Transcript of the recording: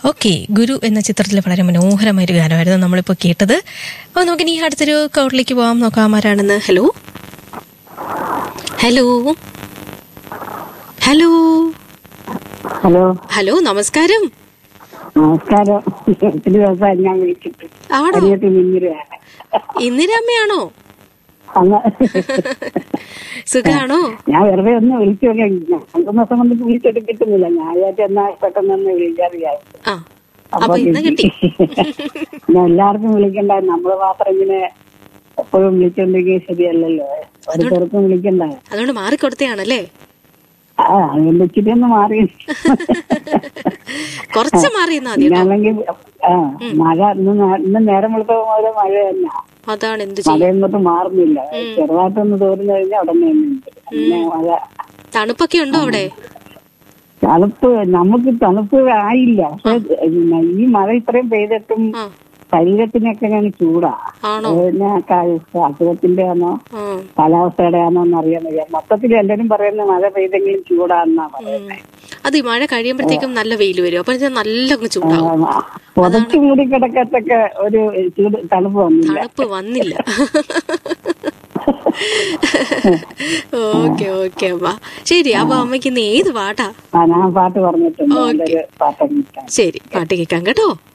Okay ഗുരു എന്ന ചിത്രത്തിൽ വളരെ മനോഹരമായ ഒരു ഗാനമായിരുന്നു നമ്മളിപ്പോൾ കേട്ടത് അപ്പോൾ നമുക്ക് ഇനി അടുത്തൊരു കൗട്ടിലേക്ക് പോകാം നോക്കാം ആരാണെന്ന് hello hello hello hello hello നമസ്കാരം നമസ്കാരം ഒത്തിരി ദിവസമായി ഞാൻ വിളിച്ചിട്ട് ആണോ അരിയത്ത് മിന്നിരയാണ് ഇന്ദിരാമ്മയാണോ അന്ന് സുഖാണോ ഞാൻ വെറുതെ ഒന്ന് വിളിച്ചു നോക്കി രണ്ടു മാസം കൊണ്ട് വിളിച്ചിട്ട് കിട്ടുന്നില്ല ഞാൻ വിചാരിച്ചു എന്നാ പെട്ടെന്ന് ഒന്ന് വിളിക്കാറിയായി ആ അപ്പൊ ഇന്ന് കിട്ടി പിന്നെ എല്ലാവർക്കും വിളിക്കണ്ട നമ്മള് മാത്രം ഇങ്ങനെ എപ്പോഴും വിളിച്ചോണ്ടിരിക്കുക ശരിയല്ലല്ലോ ഓരോരുത്തർക്കും വിളിക്കണ്ട അതുകൊണ്ട് മാറിക്കൊടുത്തയാണല്ലേ ആ അതുകൊണ്ട് ഇച്ചിരി ഒന്ന് മാറി കുറച്ച് മാറി എന്നാ മതി കേട്ടോ. പിന്നാണെങ്കിൽ ആ മഴ ഇന്ന് നേ- ഇന്ന് നേരം വെളുത്ത മുതൽ മഴ തന്നെ അതാണ് എന്ത് ചെയ്യും മഴയൊന്നും മാറുന്നില്ല ചെറുതായിട്ടൊന്ന് തോർന്നു കഴിഞ്ഞാൽ ഉടനെ ഉണ്ട്. അങ്ങനെ മഴ തണുപ്പൊക്കെ ഉണ്ടോ അവിടെ തണുപ്പ് നമുക്ക് തണുപ്പ് ആയില്ല പക്ഷെ ഈ മഴ ഇത്രയും പെയ്തിട്ടും ആ ശരീരത്തിനൊക്കെ ഞാൻ ചൂടാ ആണോ പിന്നെ അസുഖത്തിന്റെ ആണോ ആ കാലാവസ്ഥയുടെ ആണോ എന്ന് അറിയാൻ വയ്യ മൊത്തത്തിൽ എല്ലാരും പറയുന്നത് മഴ പെയ്തെങ്കിലും ചൂടാന്നാ പറയുന്നത് അത് ഈ മഴ കഴിയുമ്പോഴത്തേക്കും നല്ല വെയിൽ വരും അപ്പൊ ഇത് നല്ല അങ്ങ് ചൂടാവും പുതച്ചു മൂടി കിടക്കത്തൊക്കെ ഒരു ചൂട് തണുപ്പ് വന്നില്ല തണുപ്പ് വന്നില്ല ഓക്കെ ഓക്കെ അമ്മ ശരി അപ്പൊ അമ്മയ്ക്ക് ഇന്ന് ഏത് പാട്ടാ ആ ഞാൻ പാട്ട് പറഞ്ഞിട്ടുണ്ട് നല്ലൊരു പാട്ടൊക്കെ ശരി പാട്ട് കേൾക്കാം കേട്ടോ